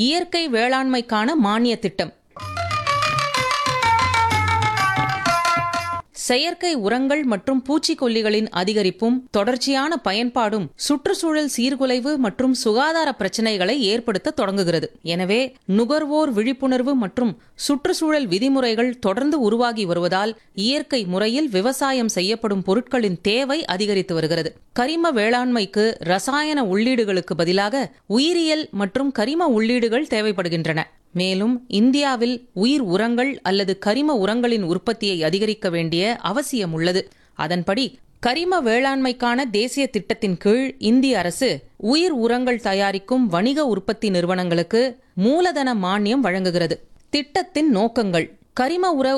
இயற்கை வேளாண்மைக்கான மானிய திட்டம் செயற்கை உரங்கள் மற்றும் பூச்சிக்கொல்லிகளின் அதிகரிப்பும் தொடர்ச்சியான பயன்பாடும் சுற்றுச்சூழல் சீர்குலைவு மற்றும் சுகாதார பிரச்சினைகளை ஏற்படுத்த தொடங்குகிறது எனவே நுகர்வோர் விழிப்புணர்வு மற்றும் சுற்றுச்சூழல் விதிமுறைகள் தொடர்ந்து உருவாகி வருவதால் இயற்கை முறையில் விவசாயம் செய்யப்படும் பொருட்களின் தேவை அதிகரித்து வருகிறது கரிம வேளாண்மைக்கு ரசாயன உள்ளீடுகளுக்கு பதிலாக உயிரியல் மற்றும் கரிம உள்ளீடுகள் தேவைப்படுகின்றன மேலும் இந்தியாவில் உயிர் உரங்கள் அல்லது கரிம உரங்களின் உற்பத்தியை அதிகரிக்க வேண்டிய அவசியம் உள்ளது அதன்படி கரிம வேளாண்மைக்கான தேசிய திட்டத்தின் கீழ் இந்திய அரசு உயிர் உரங்கள் தயாரிக்கும் வணிக உற்பத்தி நிறுவனங்களுக்கு மூலதன மானியம் வழங்குகிறது திட்டத்தின் நோக்கங்கள் கரிம உர